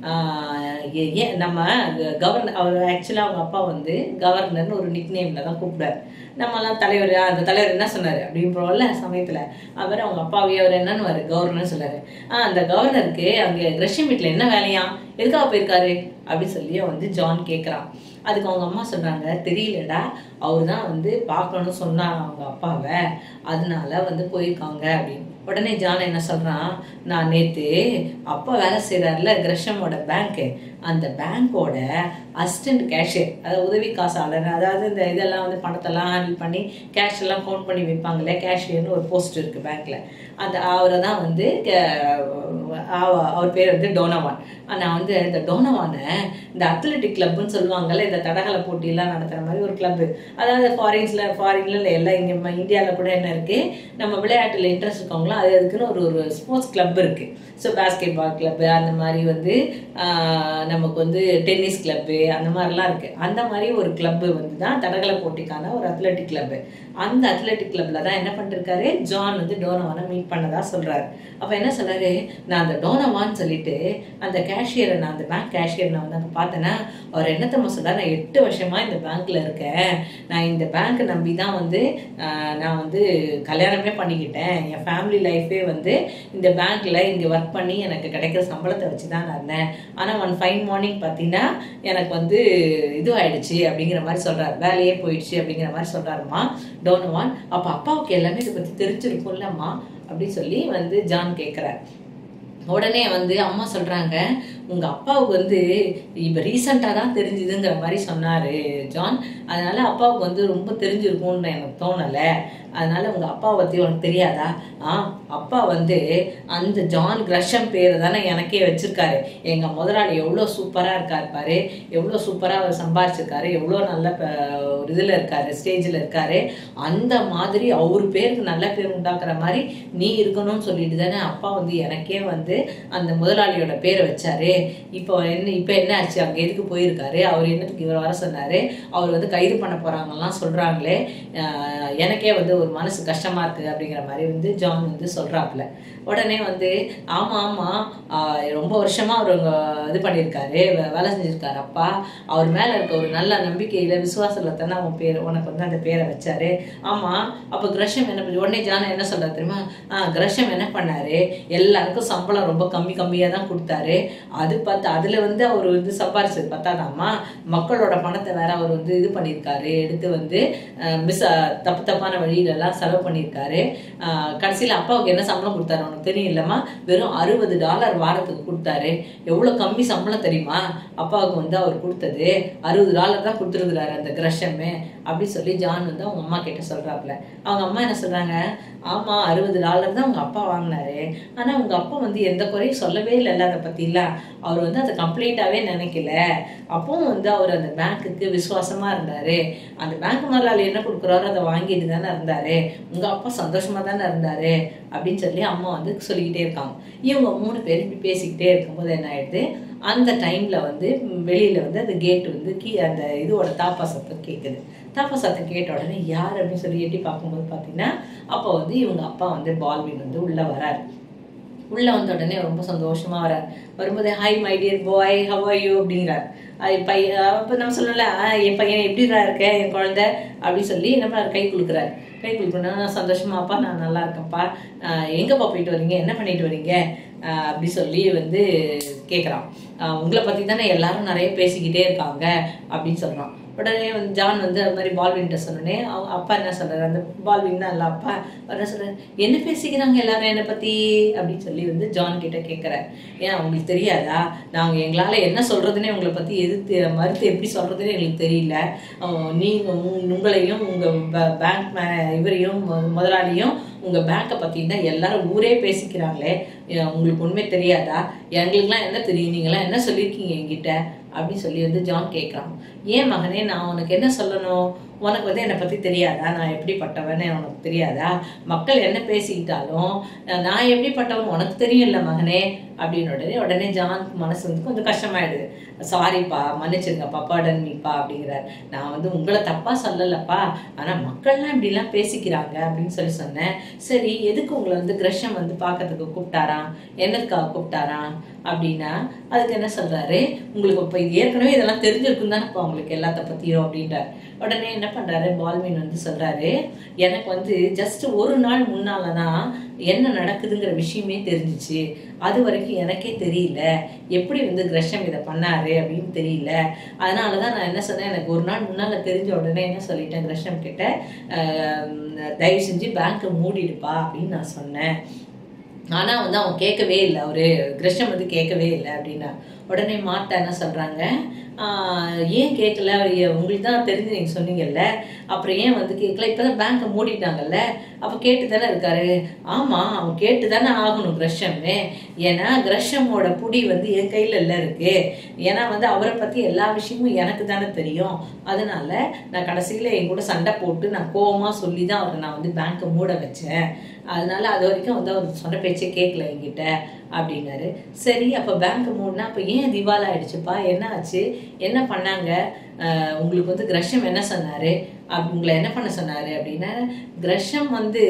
S1: ஆஹ் ஏ- ஏன் நம்ம கவர்னர் அவர் ஆக்சுவலாக அவங்க அப்பா வந்து கவர்னர்னு ஒரு நிக் நேமில் தான் கூப்பிடுவார் நம்மலாம் தலைவர் "ஆ, அந்த தலைவர் என்ன சொன்னார் அப்படின்றோம்ல சமயத்தில் அவர் அவங்க அப்பாவே அவர் என்னன்னு கவர்னர் சொல்லாரு ஆ அந்த கவர்னருக்கு அங்கே ரஷ்யன் வீட்டில் என்ன வேலையா எதுக்காக போயிருக்காரு அப்படின்னு சொல்லி அவன் வந்து ஜான் கேட்குறான் அதுக்கு அவங்க அம்மா சொல்றாங்க தெரியலடா அவர் தான் வந்து பார்க்கணும்னு சொன்னாங்க அவங்க அப்பாவை அதனால வந்து போயிருக்காங்க அப்படின்னு உடனே ஜான் என்ன சொல்றான் நான் நேத்து அப்பா வேலை செய்யறாருல கிரஷமோட பேங்க்கு அந்த பேங்க்கோட அசிஸ்டன்ட் கேஷியர் அதாவது உதவி காசாளர் அதாவது இந்த இதெல்லாம் வந்து பணத்தெல்லாம் ஹேண்டில் பண்ணி கேஷ் எல்லாம் கவுண்ட் பண்ணி வைப்பாங்களே கேஷியர்னு ஒரு போஸ்ட் இருக்கு பேங்க்ல அந்த அவரை தான் வந்து கே- அவ- அவர் பேர் வந்து டோனவான் நான் வந்து இந்த டோனவானை இந்த அத்லெட்டிக் கிளப்னு சொல்லுவாங்கல்ல இந்த தடகள போட்டியெல்லாம் நடத்துற மாதிரி ஒரு கிளப் அதாவது ஃபாரின்ஸ்ல ஃபாரின்ல இல்லை எல்லாம் இங்கே இந்தியாவில் கூட என்ன இருக்கு நம்ம விளையாட்டுல இன்ட்ரெஸ்ட் இருக்கவங்களோ அது அதுக்குன்னு ஒரு ஒரு ஸ்போர்ட்ஸ் கிளப் இருக்கு ஸோ பேஸ்கெட் பால் கிளப்பு அந்த மாதிரி வந்து ஆஹ், நமக்கு வந்து டென்னிஸ் கிளப்பு அந்த மாதிரிலாம் இருக்கு அந்த மாதிரி ஒரு கிளப்பு வந்து தான் தடகள போட்டிக்கான ஒரு அத்லெட்டிக் கிளப்பு அந்த அத்லெட்டிக் கிளப்ல தான் என்ன பண்ணிருக்காரு ஜான் வந்து டோனவானை மீட் பண்ணதா சொல்றாரு அப்ப என்ன சொல்றாரு நான் அந்த டோனவான்னு சொல்லிட்டு அந்த கேஷியரை நான் அந்த பேங்க் கேஷியர் நான் வந்து அங்க பார்த்தேன்னா அவர் என்ன தெரியுமா சொல்றாரு நான் எட்டு வருஷமா இந்த பேங்க்ல இருக்கேன் நான் இந்த பேங்க் நம்பி தான் வந்து ஆஹ், நான் வந்து கல்யாணமே பண்ணிக்கிட்டேன் என் ஃபேமிலி லைஃபே வந்து இந்த பேங்க்ல இங்க ஒர்க் பண்ணி எனக்கு கிடைக்கிற சம்பளத்தை வச்சு தான் நான் இருந்தேன் ஆனா ஒன் ஃபைன் மார்னிங் பார்த்தீங்கன்னா எனக்கு வந்து இது ஆயிடுச்சு அப்படிங்கிற மாதிரி சொல்றாரு வேலையே போயிடுச்சு அப்படிங்கிற மாதிரி சொல்றாருமா டோனவான் அப்ப அப்பாவுக்கு எல்லாமே இதை பத்தி தெரிஞ்சிருக்கும்லம்மா அப்படின்னு சொல்லி வந்து ஜான் கேட்கிறார் உடனே வந்து அம்மா சொல்றாங்க உங்க அப்பாவுக்கு வந்து இப்ப ரீசெண்டா தான் தெரிஞ்சுதுங்கிற மாதிரி சொன்னாரு ஜான் அதனால அப்பாவுக்கு வந்து ரொம்ப தெரிஞ்சிருக்கும்னு எனக்கு தோணல அதனால உங்க அப்பா பத்தி உனக்கு தெரியாதா ஆ அப்பா வந்து அந்த ஜான் கிரஷம் பேரை தானே எனக்கே வச்சிருக்காரு எங்க முதலாளி எவ்வளோ சூப்பரா இருக்காரு பாரு எவ்வளோ சூப்பரா அவர் சம்பாரிச்சிருக்காரு எவ்வளோ நல்ல ப- ஒரு இதுல இருக்காரு ஸ்டேஜ்ல இருக்காரு அந்த மாதிரி அவர் பேருக்கு நல்ல பேர் உண்டாக்குற மாதிரி நீ இருக்கணும்னு சொல்லிட்டு தானே அப்பா வந்து எனக்கே வந்து அந்த முதலாளியோட பேரை வச்சாரு இப்போ என்ன இப்போ என்ன ஆச்சு அங்க எதுக்கு போயிருக்காரு அவர் என்னத்துக்கு இவர் வர சொன்னாரு அவர் வந்து கைது பண்ண போறாங்கலாம் சொல்றாங்களே ஆஹ் எனக்கே வந்து ஒரு மனசு கஷ்டமா இருக்கு அப்படிங்கிற மாதிரி வந்து ஜான் வந்து சொல்றாப்புல உடனே வந்து ஆமா ஆமா ஆஹ் ரொம்ப வருஷமா அவர் அங்க இது பண்ணியிருக்காரு வே- வேலை செஞ்சிருக்காரு அப்பா அவர் மேல இருக்க ஒரு நல்ல நம்பிக்கையில விசுவாசத்துல தானே அவன் பேர் உனக்கு வந்து அந்த பேரை வச்சாரு ஆமா அப்ப கிரஷம் என்ன பண்ணி உடனே ஜான என்ன சொல்றாரு தெரியுமா ஆஹ் கிரஷம் என்ன பண்ணாரு எல்லாருக்கும் சம்பளம் ரொம்ப கம்மி கம்மியா தான் கொடுத்தாரு அது பார்த்து அதுல வந்து அவர் வந்து சம்பாரிச்சது பார்த்தாதாம்மா மக்களோட பணத்தை வேற அவர் வந்து இது பண்ணியிருக்காரு எடுத்து வந்து மிஸ் தப்பு தப்பான வழியில எல்லாம் செலவு பண்ணியிருக்காரு ஆஹ் கடைசியில அப்பாவுக்கு என்ன சம்பளம் கொடுத்தாரு உனக்கு தெரியும் இல்லம்மா வெறும் அறுபது டாலர் வாரத்துக்கு கொடுத்தாரு எவ்வளவு கம்மி சம்பளம் தெரியுமா அப்பாவுக்கு வந்து அவர் கொடுத்தது அறுபது டாலர் தான் கொடுத்துருக்குறாரு அந்த கிரஷமே அப்படி சொல்லி ஜான் வந்து அவங்க அம்மா கிட்ட சொல்றாப்புல அவங்க அம்மா என்ன சொல்றாங்க ஆமா அறுபது டாலர் தான் உங்க அப்பா வாங்கினாரு ஆனா உங்க அப்பா வந்து எந்த குறையும் சொல்லவே இல்லைல்ல அதை பத்திலாம் அவர் வந்து அதை கம்ப்ளீட்டாவே நினைக்கல அப்பவும் வந்து அவர் அந்த பேங்க்குக்கு விசுவாசமா இருந்தாரு அந்த பேங்க் முதலாளி என்ன கொடுக்குறாரோ அதை வாங்கிட்டு தானே இருந்தாரு உங்க அப்பா சந்தோஷமா தானே இருந்தாரு அப்படின்னு சொல்லி அம்மா வந்து சொல்லிக்கிட்டே இருக்காங்க இவங்க மூணு பேரும் இப்படி பேசிக்கிட்டே இருக்கும்போது என்ன ஆயிடுது அந்த டைம்ல வந்து ம், வெளியில வந்து அந்த கேட் வந்து கீ அந்த இதோட தாப்பா சத்தம் கேட்குது தாப்பா சத்தம் கேட்ட உடனே யார் அப்படின்னு சொல்லி எட்டி பார்க்கும்போது பார்த்தீங்கன்னா அப்போ வந்து இவங்க அப்பா வந்து பால்வின் வந்து உள்ள வராரு உள்ள வந்த உடனே ரொம்ப சந்தோஷமா வரார் வரும்போது hi my dear boy how are you அப்படிங்கிறார் அது பையன் அப்போ நம்ம சொல்லல என் பையன் எப்படிடா இருக்க என் குழந்தை அப்படி சொல்லி என்ன பண்ணாரு கை கொடுக்குறாரு கை கொடுக்கணும் நான் சந்தோஷமாப்பா நான் நல்லா இருக்கேன்ப்பா ஆஹ் எங்கப்பா போயிட்டு வரீங்க என்ன பண்ணிட்டு வரீங்க ஆஹ் அப்படி சொல்லி வந்து கேட்குறான் உங்களை பற்றி தானே எல்லாரும் நிறைய பேசிக்கிட்டே இருக்காங்க அப்படின்னு சொல்கிறான் உடனே வந்து ஜான் வந்து அது மாதிரி பால்வின்ட்ட சொன்னோடனே அவங்க அப்பா என்ன சொல்றாரு அந்த பால்வின் தான் இல்லை அப்பா அவர் என்ன சொல்றாரு என்ன பேசிக்கிறாங்க எல்லாரும் என்னை பற்றி அப்படின்னு சொல்லி வந்து ஜான் கிட்ட கேட்குறாரு ஏன் அவங்களுக்கு தெரியாதா நாங்கள் எங்களால் என்ன சொல்கிறதுனே உங்களை பற்றி எதிர்த்து மறுத்து எப்படி சொல்கிறதுனே எங்களுக்கு தெரியல நீங்கள் உங்களையும் உங்கள் பேங்க் மே இவரையும் மு- முதலாளியும் உங்கள் பேங்க்கை பற்றினா எல்லாரும் ஊரே பேசிக்கிறாங்களே ஏன் உங்களுக்கு உண்மை தெரியாதா எங்களுக்குலாம் என்ன தெரியும் நீங்களாம் என்ன சொல்லியிருக்கீங்க என்கிட்ட அப்படின்னு சொல்லி வந்து ஜான் கேட்குறான் ஏன் மகனே நான் உனக்கு என்ன சொல்லணும் உனக்கு வந்து என்னை பற்றி தெரியாதா நான் எப்படிப்பட்டவன்னு உனக்கு தெரியாதா மக்கள் என்ன பேசிக்கிட்டாலும் அஹ் நான் எப்படிப்பட்டவன் உனக்கு தெரியும்ல மகனே அப்படின்னு உடனே உடனே ஜானுக்கு மனசு வந்து கொஞ்சம் கஷ்டமாயிடுது சாரிப்பா மன்னிச்சிருங்கப்பா பர்டன் மீப்பா அப்படிங்கிறார் நான் வந்து உங்களை தப்பா சொல்லலப்பா ஆனா மக்கள்லாம் இப்படிலாம் பேசிக்கிறாங்க அப்படின்னு சொல்லி சொன்னேன் சரி எதுக்கு உங்களை வந்து கிரஷம் வந்து பார்க்கறதுக்கு கூப்பிட்டாராம் என்னதுக்காக கூப்பிட்டாராம் அப்படின்னா அதுக்கு என்ன சொல்றாரு உங்களுக்கு இப்போ இது ஏற்கனவே இதெல்லாம் தெரிஞ்சிருக்கும் தானேப்பா உங்களுக்கு எல்லாத்த பத்தியும் அப்படின்றார் உடனே என்ன பண்றாரு பால்வின் வந்து சொல்றாரு எனக்கு வந்து ஜஸ்ட் ஒரு நாள் முன்னால தான் என்ன நடக்குதுங்கிற விஷயமே தெரிஞ்சிச்சு அது வரைக்கும் எனக்கே தெரியல எப்படி வந்து கிரஷம் இதை பண்ணாரு அப்படின்னு தெரியல அதனால தான் நான் என்ன சொன்னேன் எனக்கு ஒரு நாள் முன்னால் தெரிஞ்ச உடனே என்ன சொல்லிட்டேன் கிரஷம் கிட்ட ஆஹ், தயவு செஞ்சு பேங்க்கை மூடிடுப்பா அப்படின்னு நான் சொன்னேன் ஆனால் வந்து அவன் கேட்கவே இல்லை அவரு கிருஷ்ணன் வந்து கேட்கவே இல்லை அப்படின்னா உடனே மாத்தா என்ன சொல்கிறாங்க ஏன் கேட்கல ஐய, உங்களுக்கு தான் தெரிஞ்சு நீங்கள் சொன்னீங்கல்ல அப்புறம் ஏன் வந்து கேட்கல இப்போ தான் பேங்க்கை மூடிட்டாங்கல்ல அப்போ கேட்டு தானே இருக்காரு ஆமாம் அவன் கேட்டு தானே ஆகணும் கிரஷம்னு ஏன்னா கிரஷமோட புடி வந்து என் கையில் இல்லை இருக்கு ஏன்னா வந்து அவரை பற்றி எல்லா விஷயமும் எனக்கு தானே தெரியும் அதனால நான் கடைசியில் என் கூட சண்டை போட்டு நான் கோவமா சொல்லி தான் அவரை நான் வந்து பேங்க்கை மூட வச்சேன் அதனால அது வரைக்கும் வந்து அவர் சொன்ன பேச்சே கேட்கல என்கிட்ட அப்படின்னாரு சரி அப்போ பேங்க் மூடினா அப்போ ஏன் திவால் ஆயிடுச்சுப்பா என்ன ஆச்சு என்ன பண்ணாங்க ஆஹ் உங்களுக்கு வந்து கிரஷம் என்ன சொன்னாரு அப் உங்களை என்ன பண்ண சொன்னாரு அப்படின்னா கிரஷம் வந்து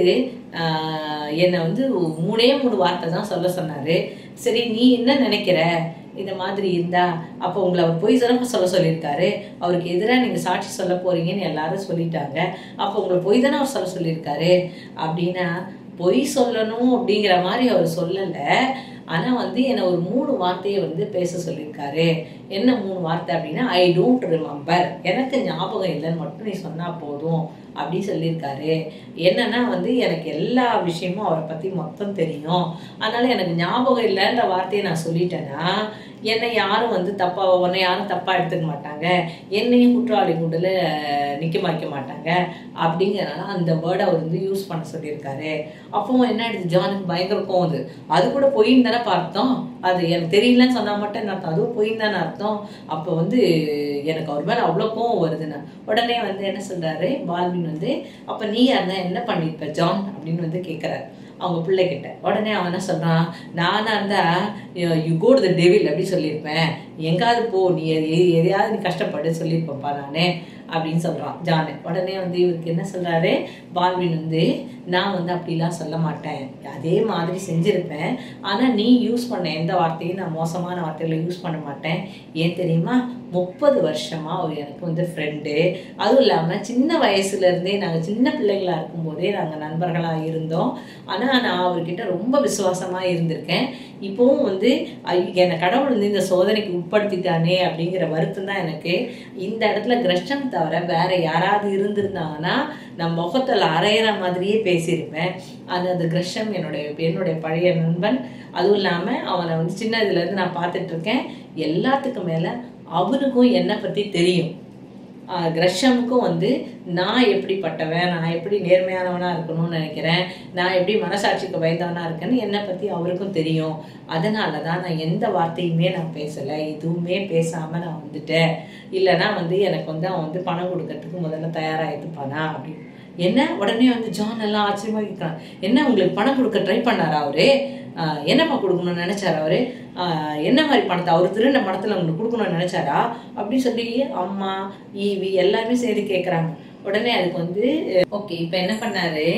S1: ஆஹ் என்னை வந்து மூணே மூணு வார்த்தை தான் சொல்ல சொன்னாரு சரி நீ என்ன நினைக்கிற இந்த மாதிரி இருந்தா அப்போ உங்களை அவர் பொய் சொல்ல சொல்ல சொல்லியிருக்காரு அவருக்கு எதிராக நீங்கள் சாட்சி சொல்ல போறீங்கன்னு எல்லாரும் சொல்லிட்டாங்க அப்போ உங்களை பொய் தானே அவர் சொல்ல சொல்லியிருக்காரு அப்படின்னா பொய் சொல்லணும் அப்படிங்கிற மாதிரி அவர் சொல்லலை ஆனால் வந்து என்னை ஒரு மூணு வார்த்தையை வந்து பேச சொல்லியிருக்காரு என்ன மூணு வார்த்தை அப்படின்னா ஐ டோன்ட் ரிமெம்பர் எனக்கு ஞாபகம் இல்லைன்னு மட்டும் நீ சொன்னால் போதும் அப்படி சொல்லியிருக்காரு என்னன்னா வந்து எனக்கு எல்லா விஷயமும் அவரை பற்றி மொத்தம் தெரியும் அதனால எனக்கு ஞாபகம் இல்லைன்ற வார்த்தையை நான் சொல்லிட்டேன்னா என்னை யாரும் வந்து தப்பா உன்னை யாரும் தப்பா எடுத்துக்க மாட்டாங்க என்னையும் குற்றவாளி கூண்டில் நிக்க வைக்க மாட்டாங்க அப்படிங்கிறனால அந்த வேர்டை அவர் வந்து யூஸ் பண்ண சொல்லியிருக்காரு அப்போ என்ன ஆயிடுச்சு ஜானுக்கு பயங்கர கோவம் வந்து அது கூட பொய்ன்னு தானே பார்த்தோம் அது எனக்கு தெரியலன்னு சொன்னா மட்டும் என்ன அர்த்தம் அதுவும் பொய்ன்னு தானே அர்த்தம் அப்போ வந்து எனக்கு அவர் மேல அவ்வளோ கோவம் வருதுன்னு உடனே வந்து என்ன சொல்றாரு பால்வின் வந்து அப்ப நீ யாருன்னா என்ன பண்ணிருப்ப ஜான் அப்படின்னு வந்து கேட்கிறாரு அவங்க பிள்ளைகிட்ட உடனே அவன் என்ன சொல்றான் நானா இருந்தா you go to the devil அப்படி சொல்லியிருப்பேன் எங்காவது போ நீ எது- எது- எதையாவது நீ கஷ்டப்படு சொல்லியிருப்பப்பா நானே அப்படின்னு சொல்றான் ஜானு உடனே வந்து இவருக்கு என்ன சொல்றாரு பால்வின் வந்து நான் வந்து அப்படிலாம் சொல்ல மாட்டேன் அதே மாதிரி செஞ்சிருப்பேன் ஆனா நீ யூஸ் பண்ண எந்த வார்த்தையும் நான் மோசமான வார்த்தைகளை யூஸ் பண்ண மாட்டேன் ஏன் தெரியுமா முப்பது வருஷமா அவர் எனக்கு வந்து ஃப்ரெண்டு அதுவும் இல்லாம சின்ன வயசுல இருந்தே நாங்க சின்ன பிள்ளைகளா இருக்கும்போதே நாங்க நண்பர்களா இருந்தோம் ஆனா நான் அவர்கிட்ட ரொம்ப விசுவாசமா இருந்திருக்கேன் இப்போவும் வந்து ஐ- என்னை கடவுள் வந்து இந்த சோதனைக்கு உட்படுத்திட்டானே அப்படிங்கிற வருத்தம் தான் எனக்கு இந்த இடத்துல கிரஷ்டம் தவிர வேற யாராவது இருந்திருந்தாங்கன்னா நான் முகத்துல அரையிற மாதிரியே பேசியிருப்பேன் அது அந்த கிரஷம் என்னுடைய என்னுடைய பழைய நண்பன் அதுவும் இல்லாம அவனை வந்து சின்ன இதுல இருந்து நான் பார்த்துட்டு இருக்கேன் எல்லாத்துக்கும் மேல அவனுக்கும் என்னை பத்தி தெரியும் ஆஹ் கிரஷமுக்கும் வந்து நான் எப்படிப்பட்டவன் நான் எப்படி நேர்மையானவனா இருக்கணும்னு நினைக்கிறேன் நான் எப்படி மனசாட்சிக்கு பயந்தவனா இருக்கேன்னு என்னை பத்தி அவருக்கும் தெரியும் அதனால தான் நான் எந்த வார்த்தையுமே நான் பேசலை எதுவுமே பேசாம நான் வந்துட்டேன் இல்லைன்னா வந்து எனக்கு வந்து அவன் வந்து பணம் கொடுக்கறதுக்கு முதல்ல தயாராகிட்டுப்பானா அப்படின்னு என்ன உடனே வந்து ஜான் எல்லாம் ஆச்சரியமா கேட்கிறான் என்ன உங்களுக்கு பணம் கொடுக்க ட்ரை பண்ணாரா அவரு ஆஹ் என்னப்பா கொடுக்கணும்னு நினைச்சாரு அவரு ஆஹ் என்ன மாதிரி பணத்தை அவர் திருண்ட பணத்துல உங்களுக்கு கொடுக்கணும்னு நினைச்சாரா அப்படி சொல்லி அம்மா ஈவி எல்லாருமே சேர்ந்து கேட்குறாங்க உடனே அதுக்கு வந்து ஓகே இப்போ என்ன பண்ணாரு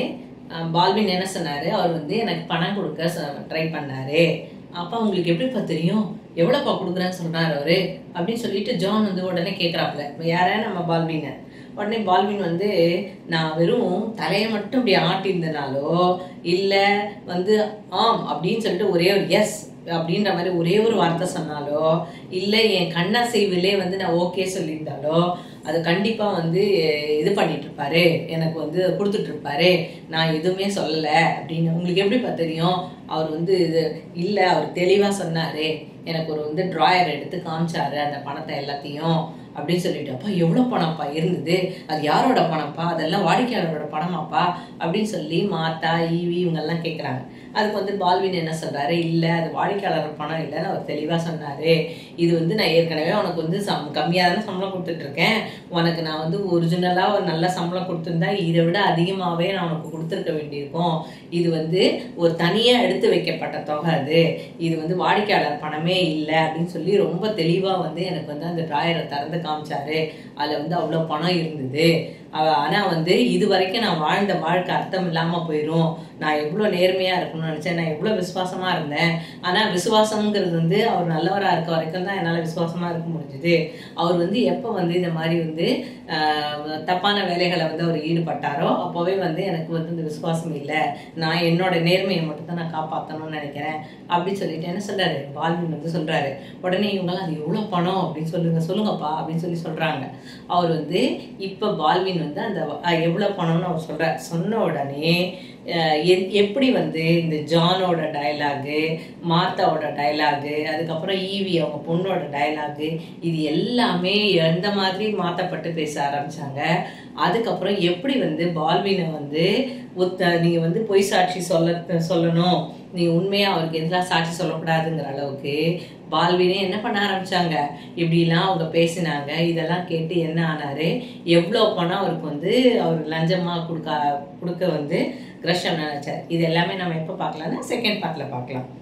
S1: அஹ், பால்வின் என்ன சொன்னாரு அவர் வந்து எனக்கு பணம் கொடுக்க ட்ரை பண்ணாரு அப்பா உங்களுக்கு எப்படிப்பா தெரியும் எவ்வளோப்பா கொடுக்குறேன்னு சொல்றாரு அவரு அப்படின்னு சொல்லிட்டு ஜான் வந்து உடனே கேட்குறாப்புல யார நம்ம பால்வினை உடனே பால்வின் வந்து நான் வெறும் தலையை மட்டும் இப்படி ஆட்டியிருந்தனாலோ இல்லை வந்து ஆம் அப்படின்னு சொல்லிட்டு ஒரே ஒரு எஸ் அப்படின்ற மாதிரி ஒரே ஒரு வார்த்தை சொன்னாலோ இல்லை என் கண்ணசைவிலே வந்து நான் ஓகே சொல்லியிருந்தாலோ அது கண்டிப்பா வந்து இது பண்ணிட்டு இருப்பாரு எனக்கு வந்து கொடுத்துட்டு இருப்பாரு நான் எதுவுமே சொல்லலை அப்படின்னு உங்களுக்கு எப்படிப்பா தெரியும் அவர் வந்து இது இல்லை அவர் தெளிவா சொன்னாரு எனக்கு ஒரு வந்து டிராயர் எடுத்து காமிச்சாரு அந்த பணத்தை எல்லாத்தையும் அப்படின்னு சொல்லிட்டு அப்பா எவ்வளோ பணம்ப்பா இருந்தது அது யாரோட பணம்ப்பா அதெல்லாம் வாடிக்கையாளரோட பணமாப்பா அப்படின்னு சொல்லி மாத்தா ஈவி இவங்கெல்லாம் கேட்குறாங்க அதுக்கு வந்து பால்வின் என்ன சொல்றாரு இல்லை அது வாடிக்கையாளர் பணம் இல்லைன்னு அவர் தெளிவாக சொன்னாரு இது வந்து நான் ஏற்கனவே உனக்கு வந்து சம் கம்மியாக தானே சம்பளம் கொடுத்துட்டு இருக்கேன் உனக்கு நான் வந்து ஒரிஜினலாக ஒரு நல்ல சம்பளம் கொடுத்துருந்தா இதை விட அதிகமாகவே நான் உனக்கு கொடுத்துருக்க வேண்டியிருக்கும் இது வந்து ஒரு தனியாக எடுத்து வைக்கப்பட்ட தொகை அது இது வந்து வாடிக்கையாளர் பணமே இல்லை அப்படின்னு சொல்லி ரொம்ப தெளிவாக வந்து எனக்கு வந்து அந்த டிராயரை திறந்து காமிச்சாரு அதில் வந்து அவ்வளோ பணம் இருந்தது அவ- ஆனா வந்து இது வரைக்கும் நான் வாழ்ந்த வாழ்க்கை அர்த்தம் இல்லாம போயிடும் நான் எவ்வளோ நேர்மையா இருக்கணும்னு நினைச்சேன் நான் எவ்வளோ விசுவாசமா இருந்தேன் ஆனா விசுவாசம்ங்கிறது வந்து அவர் நல்லவரா இருக்க வரைக்கும் தான் என்னால விசுவாசமா இருக்க முடிஞ்சுது அவர் வந்து எப்போ வந்து இந்த மாதிரி வந்து ஆஹ், தப்பான வேலைகளை வந்து அவர் ஈடுபட்டாரோ அப்போவே வந்து எனக்கு வந்து இந்த விசுவாசம் இல்லை நான் என்னோட நேர்மையை மட்டும் தான் நான் காப்பாற்றணும்னு நினைக்கிறேன் அப்படின்னு சொல்லிட்டு என்ன சொல்றாரு பால்வின் வந்து சொல்றாரு உடனே இவங்கெல்லாம் அது எவ்வளோ பணம் அப்படின்னு சொல்லுங்க சொல்லுங்கப்பா அப்படின்னு சொல்லி சொல்றாங்க அவர் வந்து இப்போ பால்வின் வந்து அந்த அஹ், எவ்வளவு பணம்னு அவர் சொல்றார் சொன்ன உடனே அஹ், எ- எப்படி வந்து இந்த ஜானோட டயலாகு மார்த்தாவோட டயலாகு அதுக்கப்புறம் ஈவி அவங்க பொண்ணோட டயலாகு இது எல்லாமே எந்த மாதிரி மாற்றப்பட்டு பேச ஆரம்பிச்சாங்க அதுக்கப்புறம் எப்படி வந்து பால்வினை வந்து ஒத்த நீங்க வந்து பொய் சாட்சி சொல்ல சொல்லணும் நீ உண்மையா அவருக்கு எதிராக சாட்சி சொல்லக்கூடாதுங்கிற அளவுக்கு பால்வினே என்ன பண்ண ஆரம்பிச்சாங்க இப்படிலாம் அவங்க பேசினாங்க இதெல்லாம் கேட்டு என்ன ஆனாரு எவ்வளோ பணம் அவருக்கு வந்து அவர் லஞ்சமா கொடுக்க கொடுக்க வந்து கிரஷம் நினைச்சார் இது எல்லாமே நம்ம எப்போ பார்க்கலாம்னா செகண்ட் பார்ட்ல பார்க்கலாம்